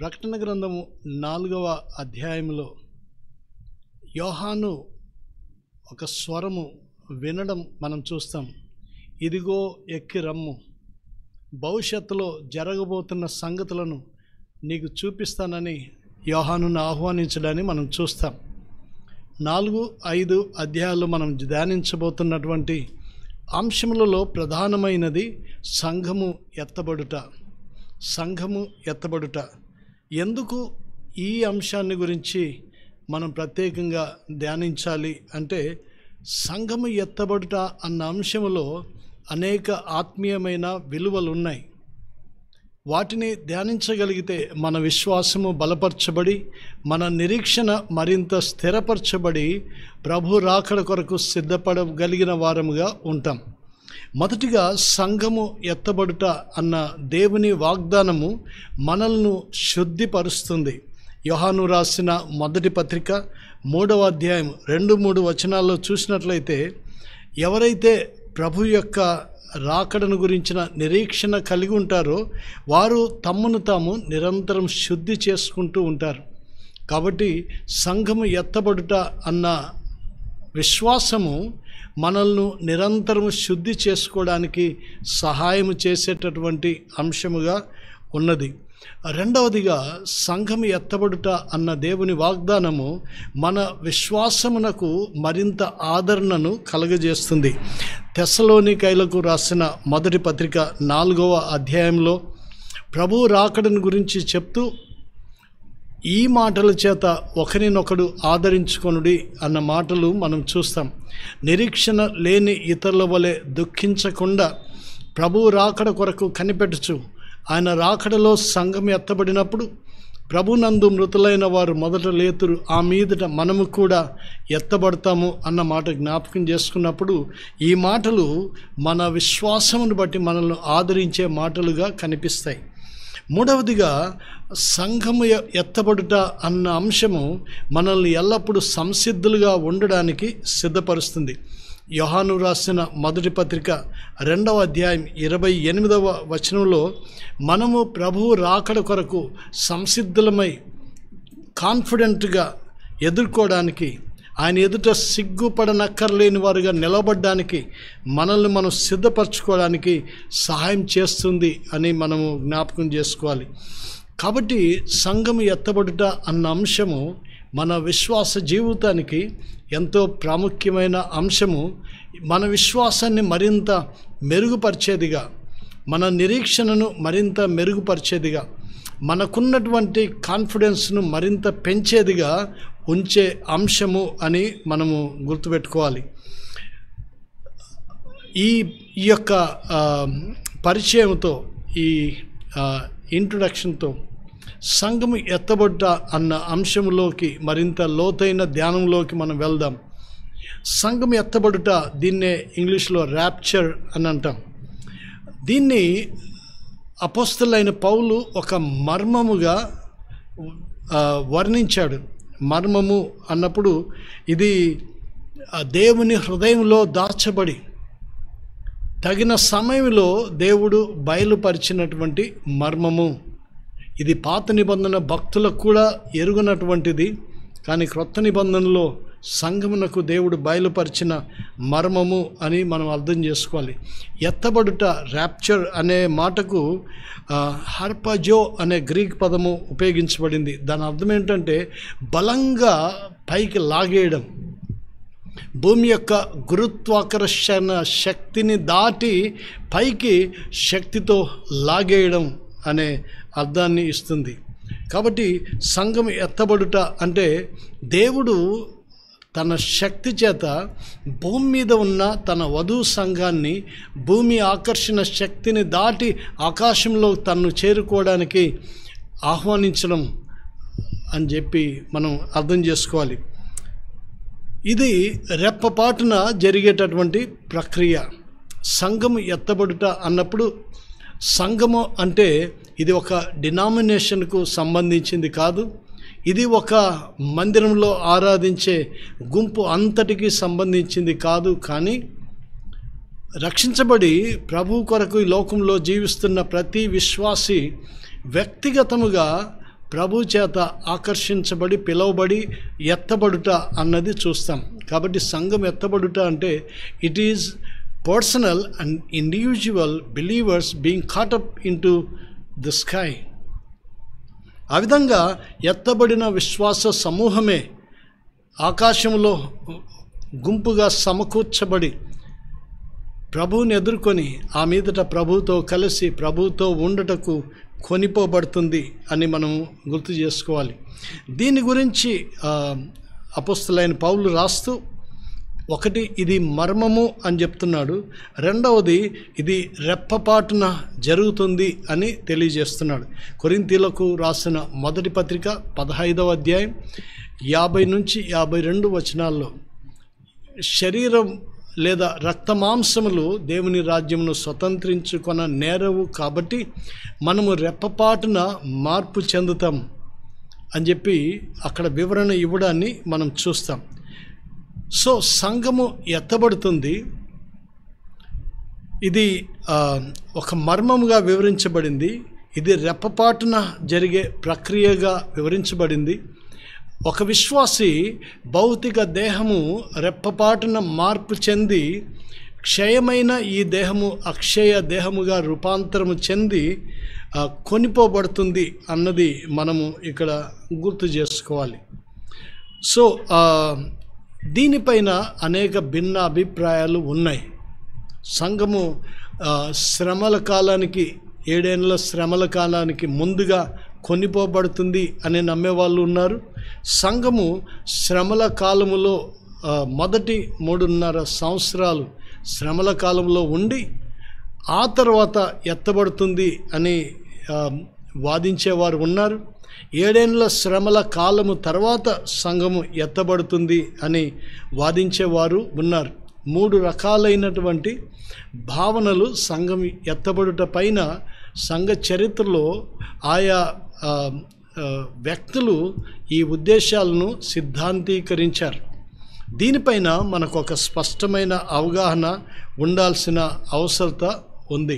ప్రకటన గ్రంథము నాలుగవ అధ్యాయంలో యోహాను ఒక స్వరము వినడం మనం చూస్తాం ఇదిగో ఎక్కి రమ్ము భవిష్యత్తులో జరగబోతున్న సంగతులను నీకు చూపిస్తానని యోహానును ఆహ్వానించడాన్ని మనం చూస్తాం నాలుగు ఐదు అధ్యాయాలు మనం ధ్యానించబోతున్నటువంటి అంశములలో ప్రధానమైనది సంఘము ఎత్తబడుట సంఘము ఎత్తబడుట ఎందుకు ఈ అంశాన్ని గురించి మనం ప్రత్యేకంగా ధ్యానించాలి అంటే సంఘము ఎత్తబడుట అన్న అంశములో అనేక ఆత్మీయమైన విలువలు ఉన్నాయి వాటిని ధ్యానించగలిగితే మన విశ్వాసము బలపరచబడి మన నిరీక్షణ మరింత స్థిరపరచబడి ప్రభు రాకడ కొరకు సిద్ధపడగలిగిన వారముగా ఉంటాం మొదటిగా సంఘము ఎత్తబడుట అన్న దేవుని వాగ్దానము మనల్ని శుద్ధిపరుస్తుంది యోహాను రాసిన మొదటి పత్రిక మూడవ అధ్యాయం రెండు మూడు వచనాల్లో చూసినట్లయితే ఎవరైతే ప్రభు యొక్క రాకడను గురించిన నిరీక్షణ కలిగి ఉంటారో వారు తమ్మును తాము నిరంతరం శుద్ధి చేసుకుంటూ ఉంటారు కాబట్టి సంఘము ఎత్తబడుట అన్న విశ్వాసము మనల్ని నిరంతరం శుద్ధి చేసుకోవడానికి సహాయం చేసేటటువంటి అంశముగా ఉన్నది రెండవదిగా సంఘం ఎత్తబడుట అన్న దేవుని వాగ్దానము మన విశ్వాసమునకు మరింత ఆదరణను కలగజేస్తుంది తెసలోనికైలకు రాసిన మొదటి పత్రిక నాలుగవ అధ్యాయంలో ప్రభు రాకడను గురించి చెప్తూ ఈ మాటల చేత ఒకరినొకడు ఆదరించుకొనుడి అన్న మాటలు మనం చూస్తాం నిరీక్షణ లేని ఇతరుల వలె దుఃఖించకుండా ప్రభు రాకడ కొరకు కనిపెట్టచ్చు ఆయన రాకడలో సంఘం ఎత్తబడినప్పుడు ప్రభునందు మృతులైన వారు మొదట లేతురు ఆ మీదట మనము కూడా ఎత్తబడతాము అన్న మాట జ్ఞాపకం చేసుకున్నప్పుడు ఈ మాటలు మన విశ్వాసమును బట్టి మనల్ని ఆదరించే మాటలుగా కనిపిస్తాయి మూడవదిగా సంఘము ఎ- ఎత్తబడుట అన్న అంశము మనల్ని ఎల్లప్పుడూ సంసిద్ధులుగా ఉండడానికి సిద్ధపరుస్తుంది యోహాను రాసిన మొదటి పత్రిక రెండవ అధ్యాయం ఇరవై ఎనిమిదవ వచనంలో మనము ప్రభువు రాకడ కొరకు సంసిద్ధులమై కాన్ఫిడెంట్గా ఎదుర్కోవడానికి ఆయన ఎదుట సిగ్గుపడనక్కర్లేని వారుగా నిలబడడానికి మనల్ని మనం సిద్ధపరచుకోవడానికి సహాయం చేస్తుంది అని మనము జ్ఞాపకం చేసుకోవాలి కాబట్టి సంఘం ఎత్తబడుట అన్న అంశము మన విశ్వాస జీవితానికి ఎంతో ప్రాముఖ్యమైన అంశము మన విశ్వాసాన్ని మరింత మెరుగుపరిచేదిగా మన నిరీక్షణను మరింత మెరుగుపరిచేదిగా మనకున్నటువంటి కాన్ఫిడెన్స్ను మరింత పెంచేదిగా ఉంచే అంశము అని మనము గుర్తుపెట్టుకోవాలి ఈ ఈ యొక్క ఆ, పరిచయంతో ఈ ఆ, ఇంట్రొడక్షన్తో సంఘము ఎత్తబడ్డ అన్న అంశంలోకి మరింత లోతైన ధ్యానంలోకి మనం వెళ్దాం సంఘం ఎత్తబడుట దీన్నే ఇంగ్లీష్లో ర్యాప్చర్ అని అంటాం దీన్ని అపోస్తులైన పౌలు ఒక మర్మముగా ఆ, వర్ణించాడు మర్మము అన్నప్పుడు ఇది ఆ దేవుని హృదయంలో దాచబడి తగిన సమయంలో దేవుడు బయలుపరిచినటువంటి మర్మము ఇది పాత నిబంధన భక్తులకు కూడా ఎరుగునటువంటిది కానీ క్రొత్త నిబంధనలో సంఘమునకు దేవుడు బయలుపరిచిన మర్మము అని మనం అర్థం చేసుకోవాలి ఎత్తబడుట ర్యాప్చర్ అనే మాటకు ఆ, హర్పజో అనే గ్రీక్ పదము ఉపయోగించబడింది దాని అర్థం ఏంటంటే బలంగా పైకి లాగేయడం భూమి యొక్క గురుత్వాకర్షణ శక్తిని దాటి పైకి శక్తితో లాగేయడం అనే అర్థాన్ని ఇస్తుంది కాబట్టి సంఘం ఎత్తబడుట అంటే దేవుడు తన శక్తి చేత భూమి మీద ఉన్న తన వధువు సంఘాన్ని భూమి ఆకర్షణ శక్తిని దాటి ఆకాశంలో తన్ను చేరుకోవడానికి ఆహ్వానించడం అని చెప్పి మనం అర్థం చేసుకోవాలి ఇది రెప్పపాటున జరిగేటటువంటి ప్రక్రియ సంఘము ఎత్తబడుట అన్నప్పుడు సంఘము అంటే ఇది ఒక డినామినేషన్కు సంబంధించింది కాదు ఇది ఒక మందిరంలో ఆరాధించే గుంపు అంతటికి సంబంధించింది కాదు కానీ రక్షించబడి ప్రభు కొరకు ఈ లోకంలో జీవిస్తున్న ప్రతి విశ్వాసి వ్యక్తిగతముగా ప్రభు చేత ఆకర్షించబడి పిలువబడి ఎత్తబడుట అన్నది చూస్తాం కాబట్టి సంఘం ఎత్తబడుట అంటే it is personal and individual believers being caught up into the sky ఆ విధంగా ఎత్తబడిన విశ్వాస సమూహమే ఆకాశంలో గుంపుగా సమకూర్చబడి ప్రభువుని ఎదుర్కొని ఆ మీదట ప్రభువుతో కలిసి ప్రభువుతో ఉండటకు కొనిపోబడుతుంది అని మనం గుర్తు చేసుకోవాలి దీని గురించి అపుస్తులైన పౌలు రాస్తూ ఒకటి ఇది మర్మము అని చెప్తున్నాడు రెండవది ఇది రెప్పపాటున జరుగుతుంది అని తెలియజేస్తున్నాడు కొరింతీలకు రాసిన మొదటి పత్రిక పదహైదవ అధ్యాయం యాభై నుంచి యాభై రెండు వచనాల్లో శరీరం లేదా రక్తమాంసములు దేవుని రాజ్యమును స్వతంత్రించుకొన నేరవు కాబట్టి మనము రెప్పపాటున మార్పు చెందుతాం అని చెప్పి అక్కడ వివరణ ఇవ్వడాన్ని మనం చూస్తాం సో సంఘము ఎత్తబడుతుంది ఇది ఆ, ఒక మర్మముగా వివరించబడింది ఇది రెప్పపాటున జరిగే ప్రక్రియగా వివరించబడింది ఒక విశ్వాసి భౌతిక దేహము రెప్పపాటున మార్పు చెంది క్షయమైన ఈ దేహము అక్షయ దేహముగా రూపాంతరము చెంది ఆ, కొనిపోబడుతుంది అన్నది మనము ఇక్కడ గుర్తు చేసుకోవాలి సో ఆ, దీనిపైన అనేక భిన్న అభిప్రాయాలు ఉన్నాయి సంఘము ఆ, శ్రమల కాలానికి ఏడేళ్ళ శ్రమల కాలానికి ముందుగా కొనిపోబడుతుంది అని నమ్మేవాళ్ళు ఉన్నారు సంఘము శ్రమల కాలములో ఆ, మొదటి మూడున్నర సంవత్సరాలు శ్రమల కాలంలో ఉండి ఆ తర్వాత ఎత్తబడుతుంది అని ఆ, వాదించేవారు ఉన్నారు ఏడేండ్ల శ్రమల కాలము తర్వాత సంఘము ఎత్తబడుతుంది అని వాదించేవారు ఉన్నారు మూడు రకాలైనటువంటి భావనలు సంఘం ఎత్తబడుట పైన సంఘ చరిత్రలో ఆయా ఆ, ఆ, వ్యక్తులు ఈ ఉద్దేశాలను సిద్ధాంతీకరించారు దీనిపైన మనకు ఒక స్పష్టమైన అవగాహన ఉండాల్సిన అవసరత ఉంది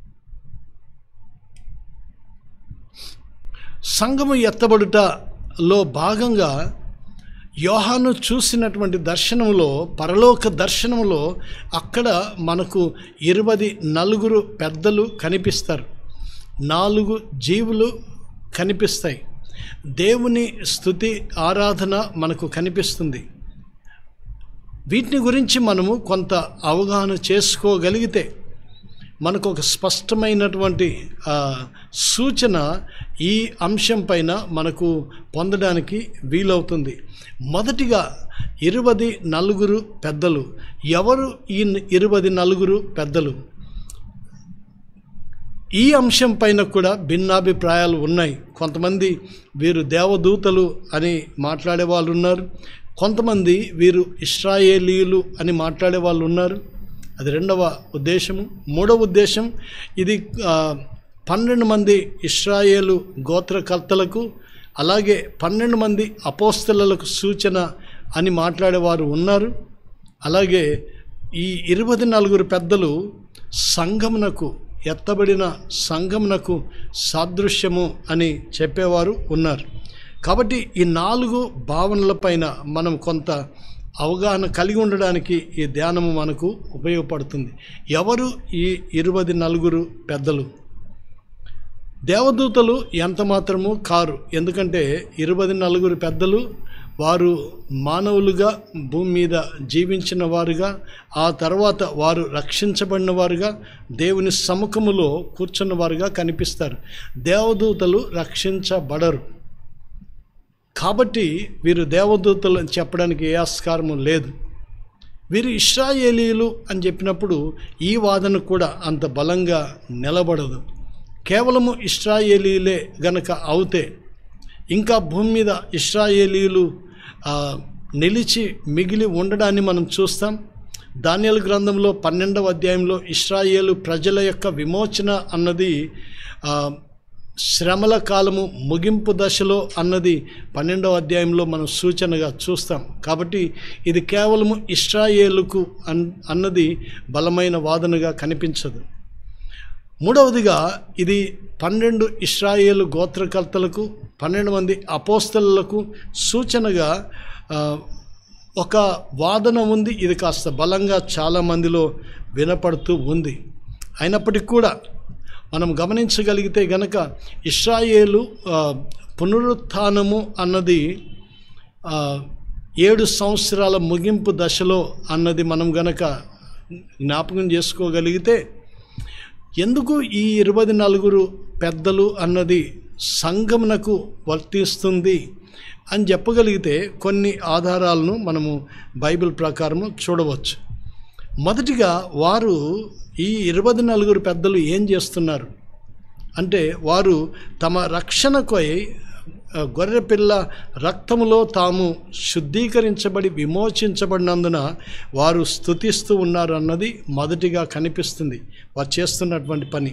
సంఘము ఎత్తబడుటలో భాగంగా యోహాను చూసినటువంటి దర్శనములో పరలోక దర్శనములో అక్కడ మనకు ఇరవై నలుగురు పెద్దలు కనిపిస్తారు నాలుగు జీవులు కనిపిస్తాయి దేవుని స్థుతి ఆరాధన మనకు కనిపిస్తుంది వీటిని గురించి మనము కొంత అవగాహన చేసుకోగలిగితే మనకు ఒక స్పష్టమైనటువంటి ఆ, సూచన ఈ అంశం పైన మనకు పొందడానికి వీలవుతుంది మొదటిగా ఇరవది నలుగురు పెద్దలు ఎవరు ఈ ఇరవది నలుగురు పెద్దలు ఈ అంశం పైన కూడా భిన్నాభిప్రాయాలు ఉన్నాయి కొంతమంది వీరు దేవదూతలు అని మాట్లాడే వాళ్ళు ఉన్నారు కొంతమంది వీరు ఇస్రాయేలీయులు అని మాట్లాడే వాళ్ళు ఉన్నారు అది రెండవ ఉద్దేశము మూడవ ఉద్దేశం ఇది ఆ, పన్నెండు మంది ఇస్రాయేలు గోత్రకర్తలకు అలాగే పన్నెండు మంది అపోస్తలకు సూచన అని మాట్లాడేవారు ఉన్నారు అలాగే ఈ ఇరవై నలుగురు పెద్దలు సంఘమునకు ఎత్తబడిన సంఘమునకు సాదృశ్యము అని చెప్పేవారు ఉన్నారు కాబట్టి ఈ నాలుగు భావనలపైన మనం కొంత అవగాహన కలిగి ఉండడానికి ఈ ధ్యానము మనకు ఉపయోగపడుతుంది ఎవరు ఈ ఇరవై నలుగురు పెద్దలు దేవదూతలు ఎంత మాత్రము కారు ఎందుకంటే ఇరవై నలుగురు పెద్దలు వారు మానవులుగా భూమి మీద జీవించిన వారుగా ఆ తర్వాత వారు రక్షించబడిన వారుగా దేవుని సముఖములో కూర్చున్న వారుగా కనిపిస్తారు దేవదూతలు రక్షించబడరు కాబట్టి వీరు దేవదూతలు అని చెప్పడానికి ఏ ఆస్కారము లేదు వీరు ఇస్రాయేలీలు అని చెప్పినప్పుడు ఈ వాదన కూడా అంత బలంగా నిలబడదు కేవలము ఇస్రాయేలీలే గనక అవుతే ఇంకా భూమి మీద ఇస్రాయేలీలు ఆ, నిలిచి మిగిలి ఉండడాన్ని మనం చూస్తాం ధాన్యాల గ్రంథంలో పన్నెండవ అధ్యాయంలో ఇస్రాయేలు ప్రజల యొక్క విమోచన అన్నది ఆ, శ్రమల కాలము ముగింపు దశలో అన్నది పన్నెండవ అధ్యాయంలో మనం సూచనగా చూస్తాం కాబట్టి ఇది కేవలము ఇస్రాయేలుకు అన్ అన్నది బలమైన వాదనగా కనిపించదు మూడవదిగా ఇది పన్నెండు ఇస్రాయేలు గోత్రకర్తలకు పన్నెండు మంది అపోస్తలకు సూచనగా ఆ, ఒక వాదన ఉంది ఇది కాస్త బలంగా చాలామందిలో వినపడుతూ ఉంది అయినప్పటికీ కూడా మనం గమనించగలిగితే గనక ఇస్రాయేలు ఆ, పునరుత్థానము అన్నది ఆ, ఏడు సంవత్సరాల ముగింపు దశలో అన్నది మనం గనక జ్ఞాపకం చేసుకోగలిగితే ఎందుకు ఈ ఇరవై నలుగురు పెద్దలు అన్నది సంఘమునకు వర్తిస్తుంది అని చెప్పగలిగితే కొన్ని ఆధారాలను మనము బైబిల్ ప్రకారము చూడవచ్చు మొదటిగా వారు ఈ ఇరవై నలుగురు పెద్దలు ఏం చేస్తున్నారు అంటే వారు తమ రక్షణకై ఆ, గొర్రెపిల్ల రక్తములో తాము శుద్ధీకరించబడి విమోచించబడినందున వారు స్థుతిస్తూ ఉన్నారు అన్నది మొదటిగా కనిపిస్తుంది వారు చేస్తున్నటువంటి పని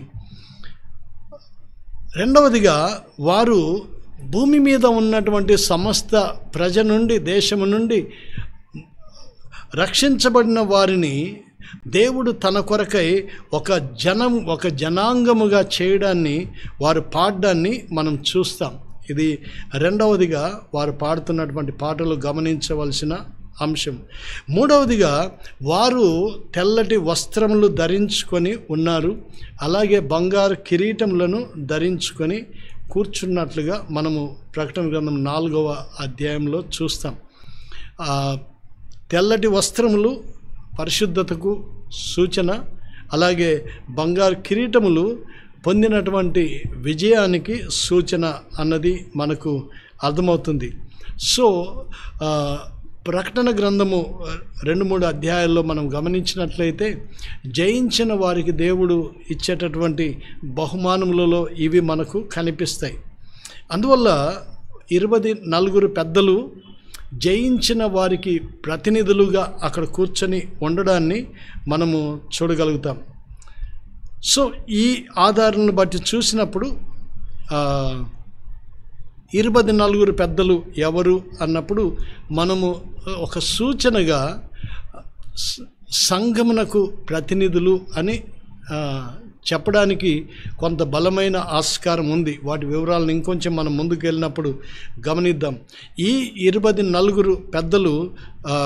రెండవదిగా వారు భూమి మీద ఉన్నటువంటి సమస్త ప్రజ నుండి దేశము నుండి రక్షించబడిన వారిని దేవుడు తన కొరకై ఒక జనం ఒక జనాంగముగా చేయడాన్ని వారు పాడడాన్ని మనం చూస్తాం ఇది రెండవదిగా వారు పాడుతున్నటువంటి పాటలు గమనించవలసిన అంశం మూడవదిగా వారు తెల్లటి వస్త్రములు ధరించుకొని ఉన్నారు అలాగే బంగారు కిరీటములను ధరించుకొని కూర్చున్నట్లుగా మనము ప్రకటన గ్రంథం నాలుగవ అధ్యాయంలో చూస్తాం ఆ, తెల్లటి వస్త్రములు పరిశుద్ధతకు సూచన అలాగే బంగారు కిరీటములు పొందినటువంటి విజయానికి సూచన అన్నది మనకు అర్థమవుతుంది సో ఆ, ప్రకటన గ్రంథము ఆ, రెండు మూడు అధ్యాయాల్లో మనం గమనించినట్లయితే జయించిన వారికి దేవుడు ఇచ్చేటటువంటి బహుమానములలో ఇవి మనకు కనిపిస్తాయి అందువల్ల ఇరవై నలుగురు పెద్దలు జయించిన వారికి ప్రతినిధులుగా అక్కడ కూర్చొని ఉండడాన్ని మనము చూడగలుగుతాం సో ఈ ఆధారాన్ని బట్టి చూసినప్పుడు ఆ, ఇరవై నలుగురు పెద్దలు ఎవరు అన్నప్పుడు మనము ఒక సూచనగా స- సంఘమునకు ప్రతినిధులు అని ఆ, చెప్పడానికి కొంత బలమైన ఆస్కారం ఉంది వాటి వివరాలను ఇంకొంచెం మనం ముందుకు వెళ్ళినప్పుడు గమనిద్దాం ఈ ఇరవై నలుగురు పెద్దలు ఆ,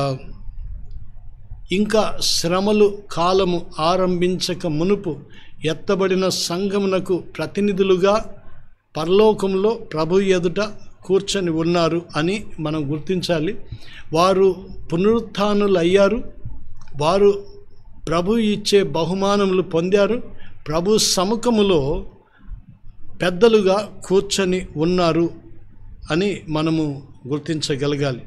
ఇంకా శ్రమలు కాలము ఆరంభించక మునుపు ఎత్తబడిన సంఘమునకు ప్రతినిధులుగా పరలోకంలో ప్రభు ఎదుట కూర్చొని ఉన్నారు అని మనం గుర్తించాలి వారు పునరుత్థానులు అయ్యారు వారు ప్రభు ఇచ్చే బహుమానములు పొందారు ప్రభు సముఖములో పెద్దలుగా కూర్చొని ఉన్నారు అని మనము గుర్తించగలగాలి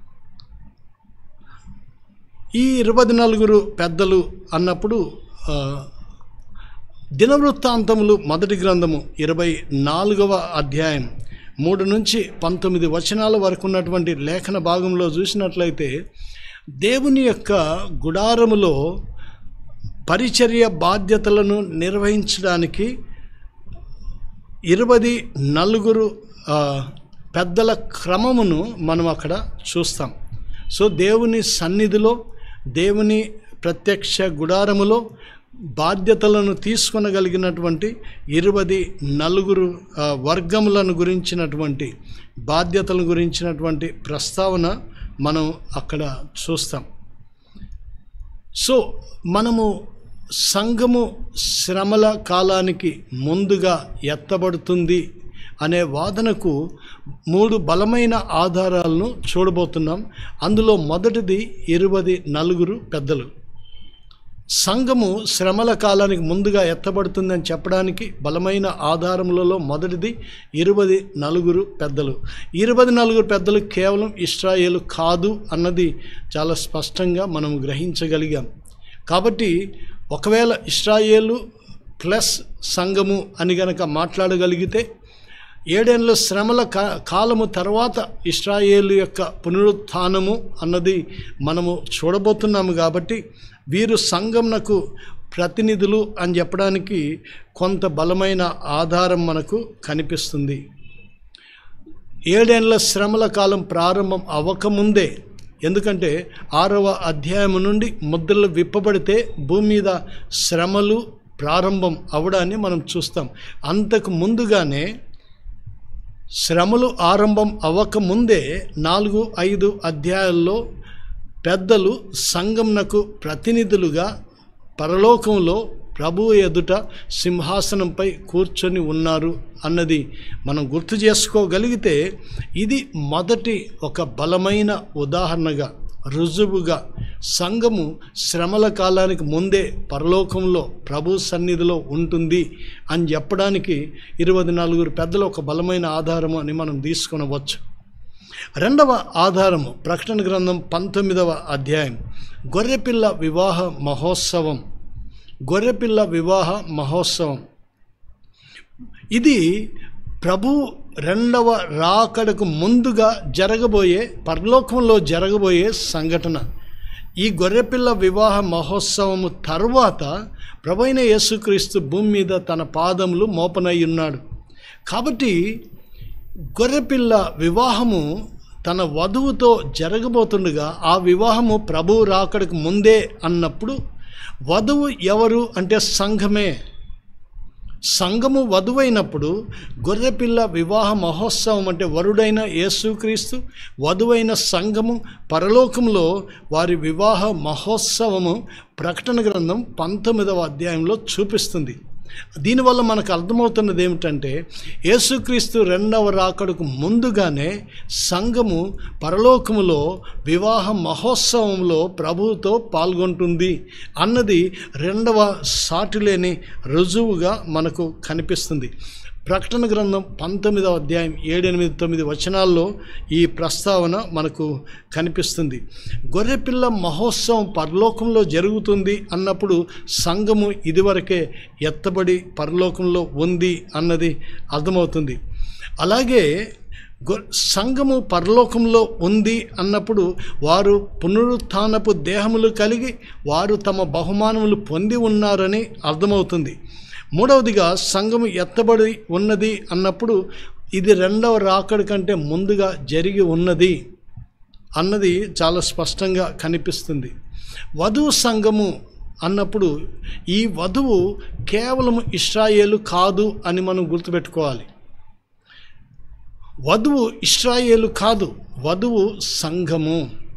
ఈ ఇరవై నలుగురు పెద్దలు అన్నప్పుడు ఆ, దినవృత్తాంతములు మొదటి గ్రంథము ఇరవై నాలుగవ అధ్యాయం మూడు నుంచి పంతొమ్మిది వచనాల వరకు ఉన్నటువంటి లేఖన భాగంలో చూసినట్లయితే దేవుని యొక్క గుడారములో పరిచర్య బాధ్యతలను నిర్వహించడానికి ఇరవై నలుగురు ఆ, పెద్దల క్రమమును మనం అక్కడ చూస్తాం సో దేవుని సన్నిధిలో దేవుని ప్రత్యక్ష గుడారములో బాధ్యతలను తీసుకొనగలిగినటువంటి ఇరవై నలుగురు ఆ, వర్గములను గురించినటువంటి బాధ్యతలను గురించినటువంటి ప్రస్తావన మనం అక్కడ చూస్తాం సో మనము సంఘము శ్రమల కాలానికి ముందుగా ఎత్తబడుతుంది అనే వాదనకు మూడు బలమైన ఆధారాలను చూడబోతున్నాం అందులో మొదటిది ఇరవై నలుగురు పెద్దలు సంఘము శ్రమల కాలానికి ముందుగా ఎత్తబడుతుందని చెప్పడానికి బలమైన ఆధారములలో మొదటిది ఇరవై నలుగురు పెద్దలు ఇరవై నలుగురు పెద్దలు కేవలం ఇస్రాయేలు కాదు అన్నది చాలా స్పష్టంగా మనం గ్రహించగలిగాం కాబట్టి ఒకవేళ ఇస్రాయేలు ప్లస్ సంఘము అని గనక మాట్లాడగలిగితే ఏడేళ్ళ శ్రమల కా కాలము తర్వాత ఇస్రాయేలు యొక్క పునరుత్థానము అన్నది మనము చూడబోతున్నాము కాబట్టి వీరు సంఘంనకు ప్రతినిధులు అని చెప్పడానికి కొంత బలమైన ఆధారం మనకు కనిపిస్తుంది ఏడేళ్ల శ్రమల కాలం ప్రారంభం అవ్వకముందే ఎందుకంటే ఆరవ అధ్యాయం నుండి ముద్రలు విప్పబడితే భూమి మీద శ్రమలు ప్రారంభం అవడాన్ని మనం చూస్తాం అంతకు ముందుగానే శ్రమలు ఆరంభం అవ్వకముందే నాలుగు ఐదు అధ్యాయాల్లో పెద్దలు సంఘంనకు ప్రతినిధులుగా పరలోకంలో ప్రభు ఎదుట సింహాసనంపై కూర్చొని ఉన్నారు అన్నది మనం గుర్తు చేసుకోగలిగితే ఇది మొదటి ఒక బలమైన ఉదాహరణగా రుజువుగా సంఘము శ్రమల కాలానికి ముందే పరలోకంలో ప్రభు సన్నిధిలో ఉంటుంది అని చెప్పడానికి ఇరవై నలుగురు పెద్దలు ఒక బలమైన ఆధారము అని మనం తీసుకొనవచ్చు రెండవ ఆధారము ప్రకటన గ్రంథం పంతొమ్మిదవ అధ్యాయం గొర్రెపిల్ల వివాహ మహోత్సవం గొర్రెపిల్ల వివాహ మహోత్సవం ఇది ప్రభు రెండవ రాకడకు ముందుగా జరగబోయే పరలోకంలో జరగబోయే సంఘటన ఈ గొర్రెపిల్ల వివాహ మహోత్సవము తర్వాత ప్రభు అయిన యేసుక్రీస్తు భూమి మీద తన పాదములు మోపనై ఉన్నాడు కాబట్టి గొర్రెపిల్ల వివాహము తన వధువుతో జరగబోతుండగా ఆ వివాహము ప్రభు రాకడకు ముందే అన్నప్పుడు వధువు ఎవరు అంటే సంఘమే సంఘము వధువైనప్పుడు గొర్రెపిల్ల వివాహ మహోత్సవం అంటే వరుడైన యేసుక్రీస్తు వధువైన సంఘము పరలోకంలో వారి వివాహ మహోత్సవము ప్రకటన గ్రంథం పంతొమ్మిదవ అధ్యాయంలో చూపిస్తుంది దీనివల్ల మనకు అర్థమవుతున్నది ఏమిటంటే యేసుక్రీస్తు రెండవ రాకడకు ముందుగానే సంఘము పరలోకములో వివాహ మహోత్సవంలో ప్రభువుతో పాల్గొంటుంది అన్నది రెండవ సాటిలేని రుజువుగా మనకు కనిపిస్తుంది ప్రకటన గ్రంథం పంతొమ్మిదవ అధ్యాయం ఏడు ఎనిమిది తొమ్మిది వచనాల్లో ఈ ప్రస్తావన మనకు కనిపిస్తుంది గొర్రెపిల్ల మహోత్సవం పరలోకంలో జరుగుతుంది అన్నప్పుడు సంఘము ఇదివరకే ఎత్తబడి పరలోకంలో ఉంది అన్నది అర్థమవుతుంది అలాగే గొ సంఘము పరలోకంలో ఉంది అన్నప్పుడు వారు పునరుత్థానపు దేహములు కలిగి వారు తమ బహుమానములు పొంది ఉన్నారని అర్థమవుతుంది మూడవదిగా సంఘము ఎత్తబడి ఉన్నది అన్నప్పుడు ఇది రెండవ రాకడి కంటే ముందుగా జరిగి ఉన్నది అన్నది చాలా స్పష్టంగా కనిపిస్తుంది వధువు సంఘము అన్నప్పుడు ఈ వధువు కేవలం ఇస్రాయేలు కాదు అని మనం గుర్తుపెట్టుకోవాలి వధువు ఇస్రాయేలు కాదు వధువు సంఘము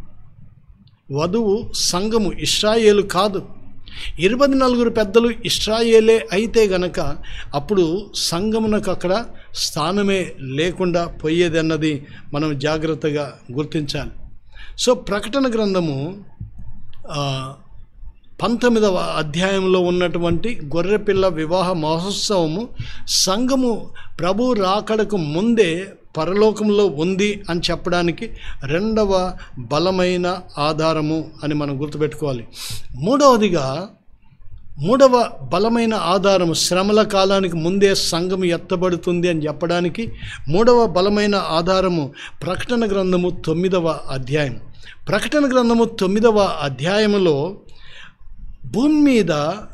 వధువు సంఘము ఇస్రాయేలు కాదు ఇరవై నలుగురు పెద్దలు ఇస్రాయేలే అయితే గనక అప్పుడు సంఘమునకు అక్కడ స్థానమే లేకుండా పోయేదన్నది మనం జాగ్రత్తగా గుర్తించాలి సో ప్రకటన గ్రంథము ఆ, పంతొమ్మిదవ అధ్యాయంలో ఉన్నటువంటి గొర్రెపిల్ల వివాహ మహోత్సవము సంఘము ప్రభు రాకడకు ముందే పరలోకంలో ఉంది అని చెప్పడానికి రెండవ బలమైన ఆధారము అని మనం గుర్తుపెట్టుకోవాలి మూడవదిగా మూడవ బలమైన ఆధారం శ్రమల కాలానికి ముందే సంఘం ఎత్తబడుతుంది అని చెప్పడానికి మూడవ బలమైన ఆధారము ప్రకటన గ్రంథము తొమ్మిదవ అధ్యాయం ప్రకటన గ్రంథము తొమ్మిదవ అధ్యాయములో భూమి మీద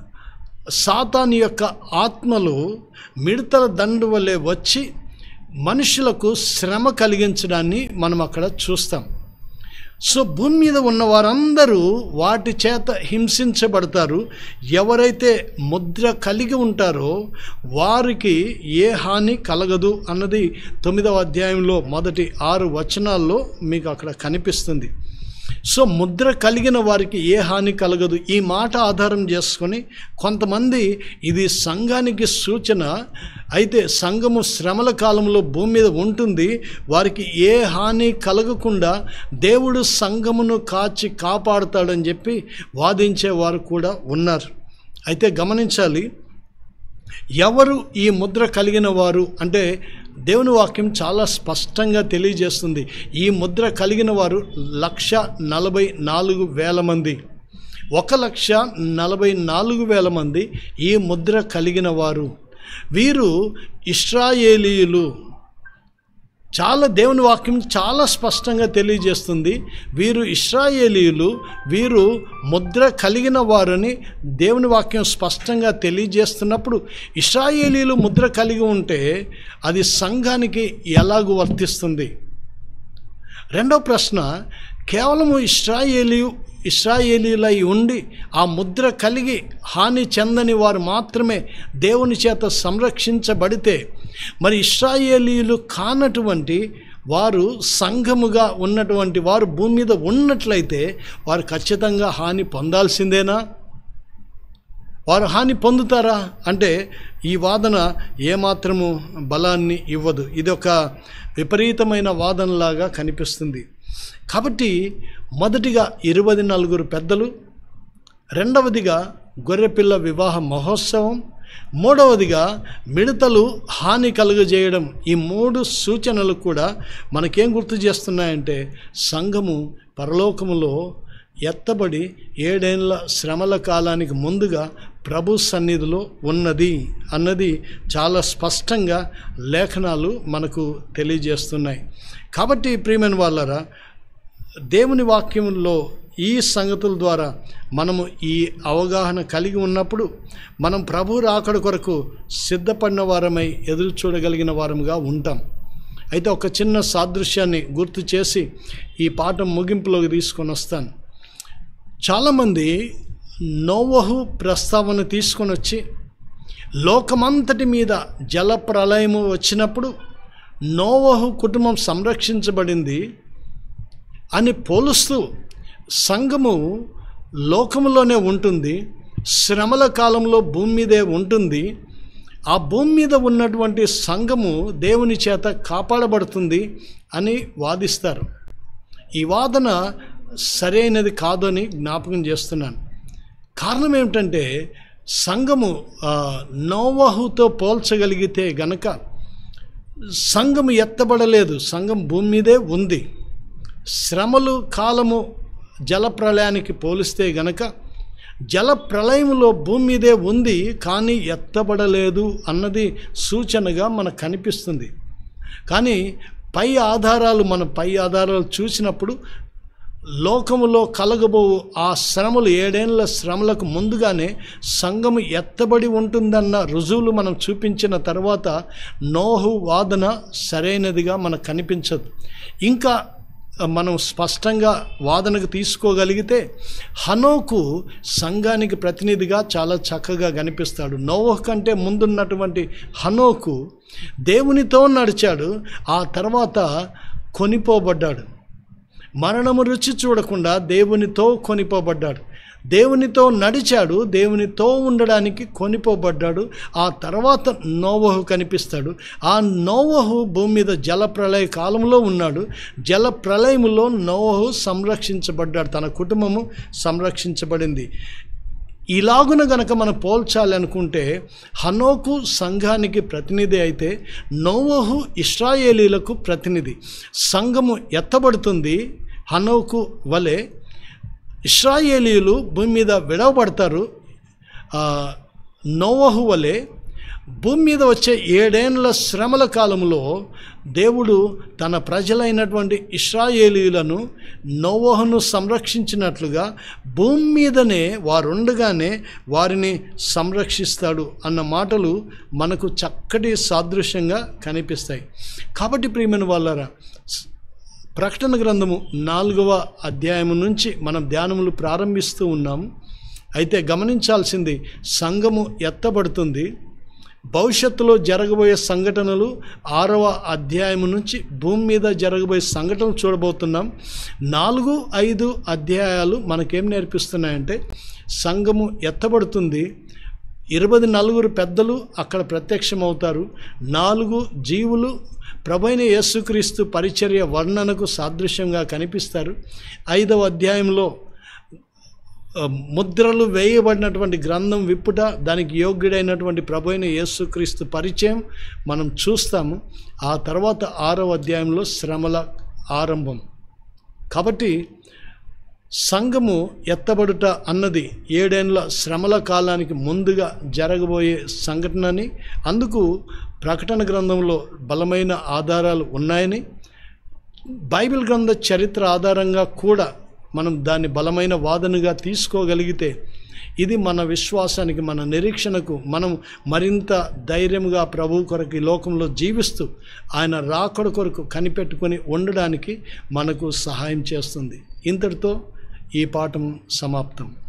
సాతాను యొక్క ఆత్మలు మిడతల దండు వలె వచ్చి మనుషులకు శ్రమ కలిగించడాన్ని మనం అక్కడ చూస్తాం సో భూమి మీద ఉన్న వారందరూ వాటి చేత హింసించబడతారు ఎవరైతే ముద్ర కలిగి ఉంటారో వారికి ఏ హాని కలగదు అన్నది తొమ్మిదవ అధ్యాయంలో మొదటి ఆరు వచనాల్లో మీకు అక్కడ కనిపిస్తుంది సో ముద్ర కలిగిన వారికి ఏ హాని కలగదు ఈ మాట ఆధారం చేసుకొని కొంతమంది ఇది సంఘానికి సూచన అయితే సంఘము శ్రమల కాలంలో భూమి మీద ఉంటుంది వారికి ఏ హాని కలగకుండా దేవుడు సంఘమును కాచి కాపాడుతాడని చెప్పి వాదించే వారు కూడా ఉన్నారు అయితే గమనించాలి ఎవరు ఈ ముద్ర కలిగిన వారు అంటే దేవుని వాక్యం చాలా స్పష్టంగా తెలియజేస్తుంది ఈ ముద్ర కలిగిన వారు లక్ష నలభై నాలుగు వేల మంది ఒక లక్ష నలభై నాలుగు వేల మంది ఈ ముద్ర కలిగిన వారు వీరు ఇస్రాయేలీయులు చాలా దేవుని వాక్యం చాలా స్పష్టంగా తెలియజేస్తుంది వీరు ఇస్రాయేలీయులు వీరు ముద్ర కలిగిన వారని దేవుని వాక్యం స్పష్టంగా తెలియజేస్తున్నప్పుడు ఇస్రాయేలీయులు ముద్ర కలిగి ఉంటే అది సంఘానికి ఎలాగూ వర్తిస్తుంది రెండో ప్రశ్న కేవలము ఇస్రాయేలీ ఇస్రాయేలీలై ఉండి ఆ ముద్ర కలిగి హాని చెందని వారు మాత్రమే దేవుని చేత సంరక్షించబడితే మరి ఇస్రాయేలీలు కానటువంటి వారు సంఘముగా ఉన్నటువంటి వారు భూమి మీద ఉన్నట్లయితే వారు ఖచ్చితంగా హాని పొందాల్సిందేనా వారు హాని పొందుతారా అంటే ఈ వాదన ఏమాత్రము బలాన్ని ఇవ్వదు ఇది ఒక విపరీతమైన వాదనలాగా కనిపిస్తుంది కాబట్టి మొదటిగా ఇరవై నలుగురు పెద్దలు రెండవదిగా గొర్రెపిల్ల వివాహ మహోత్సవం మూడవదిగా మిడతలు హాని కలుగజేయడం ఈ మూడు సూచనలు కూడా మనకేం గుర్తు చేస్తున్నాయంటే సంఘము పరలోకములో ఎత్తబడి ఏడేళ్ల శ్రమల కాలానికి ముందుగా ప్రభు సన్నిధిలో ఉన్నది అన్నది చాలా స్పష్టంగా లేఖనాలు మనకు తెలియజేస్తున్నాయి కాబట్టి ప్రియమైన వాళ్ళరా దేవుని వాక్యంలో ఈ సంగతుల ద్వారా మనము ఈ అవగాహన కలిగి ఉన్నప్పుడు మనం ప్రభు రాకడ కొరకు సిద్ధపడిన వారమై ఎదురు చూడగలిగిన వారముగా ఉంటాం అయితే ఒక చిన్న సాదృశ్యాన్ని గుర్తు చేసి ఈ పాఠం ముగింపులోకి తీసుకొని వస్తాను చాలామంది నోవహు ప్రస్తావన తీసుకొని వచ్చి లోకమంతటి మీద జల ప్రళయము వచ్చినప్పుడు నోవహు కుటుంబం సంరక్షించబడింది అని పోలుస్తూ సంఘము లోకములోనే ఉంటుంది శ్రమల కాలంలో భూమి మీదే ఉంటుంది ఆ భూమి మీద ఉన్నటువంటి సంఘము దేవుని చేత కాపాడబడుతుంది అని వాదిస్తారు ఈ వాదన సరైనది కాదు అని జ్ఞాపకం చేస్తున్నాను కారణం ఏమిటంటే సంఘము ఆ, నోవహుతో పోల్చగలిగితే గనక సంఘము ఎత్తబడలేదు సంఘం భూమి మీదే ఉంది శ్రమలు కాలము జల ప్రళయానికి పోలిస్తే గనక జల ప్రళయంలో భూమి మీదే ఉంది కానీ ఎత్తబడలేదు అన్నది సూచనగా మనకు కనిపిస్తుంది కానీ పై ఆధారాలు మన పై ఆధారాలు చూసినప్పుడు లోకములో కలగబో ఆ శ్రమలు ఏడేళ్ల శ్రమలకు ముందుగానే సంఘము ఎత్తబడి ఉంటుందన్న రుజువులు మనం చూపించిన తర్వాత నోహు వాదన సరైనదిగా మనకు కనిపించదు ఇంకా మనం స్పష్టంగా వాదనకు తీసుకోగలిగితే హనోకు సంఘానికి ప్రతినిధిగా చాలా చక్కగా కనిపిస్తాడు నోవహ్ కంటే ముందున్నటువంటి హనోకు దేవునితో నడిచాడు ఆ తర్వాత కొనిపోబడ్డాడు మరణము రుచి చూడకుండా దేవునితో కొనిపోబడ్డాడు దేవునితో నడిచాడు దేవునితో ఉండడానికి కొనిపోబడ్డాడు ఆ తర్వాత నోవహు కనిపిస్తాడు ఆ నోవహు భూమి మీద జల ప్రళయ కాలంలో ఉన్నాడు జల ప్రళయములో నోవహు సంరక్షించబడ్డాడు తన కుటుంబము సంరక్షించబడింది ఇలాగున గనక మనం పోల్చాలి అనుకుంటే హనోకు సంఘానికి ప్రతినిధి అయితే నోవహు ఇస్రాయేలీలకు ప్రతినిధి సంఘము ఎత్తబడుతుంది హనోకు వలె ఇస్రాయేలీలు భూమి మీద విడవబడతారు ఆ, నోవహు వలె భూమి మీద వచ్చే ఏడేండ్ల శ్రమల కాలంలో దేవుడు తన ప్రజలైనటువంటి ఇస్రాయేలీలను నోవహును సంరక్షించినట్లుగా భూమి మీదనే వారుండగానే వారిని సంరక్షిస్తాడు అన్న మాటలు మనకు చక్కటి సాదృశ్యంగా కనిపిస్తాయి కాబట్టి ప్రియమైన వాళ్ళరా ప్రకటన గ్రంథము నాలుగవ అధ్యాయము నుంచి మనం ధ్యానములు ప్రారంభిస్తూ ఉన్నాము అయితే గమనించాల్సింది సంఘము ఎత్తబడుతుంది భవిష్యత్తులో జరగబోయే సంఘటనలు ఆరవ అధ్యాయం నుంచి భూమి మీద జరగబోయే సంఘటనలు చూడబోతున్నాం నాలుగు ఐదు అధ్యాయాలు మనకేం నేర్పిస్తున్నాయంటే సంఘము ఎత్తబడుతుంది ఇరవై నలుగురు పెద్దలు అక్కడ ప్రత్యక్షమవుతారు నాలుగు జీవులు ప్రభైన యేసుక్రీస్తు పరిచర్య వర్ణనకు సాదృశ్యంగా కనిపిస్తారు ఐదవ అధ్యాయంలో ఆ, ముద్రలు వేయబడినటువంటి గ్రంథం విప్పుట దానికి యోగ్యుడైనటువంటి ప్రభైన యేసుక్రీస్తు పరిచయం మనం చూస్తాము ఆ తర్వాత ఆరవ అధ్యాయంలో శ్రమల ఆరంభం కాబట్టి సంఘము ఎత్తబడుట అన్నది ఏడేండ్ల శ్రమల కాలానికి ముందుగా జరగబోయే సంఘటనని అందుకు ప్రకటన గ్రంథంలో బలమైన ఆధారాలు ఉన్నాయని బైబిల్ గ్రంథ చరిత్ర ఆధారంగా కూడా మనం దాన్ని బలమైన వాదనగా తీసుకోగలిగితే ఇది మన విశ్వాసానికి మన నిరీక్షణకు మనం మరింత ధైర్యంగా ప్రభు కొరకు ఈ లోకంలో జీవిస్తూ ఆయన రాకడ కొరకు కనిపెట్టుకొని ఉండడానికి మనకు సహాయం చేస్తుంది ఇంతటితో ఈ పాఠం సమాప్తం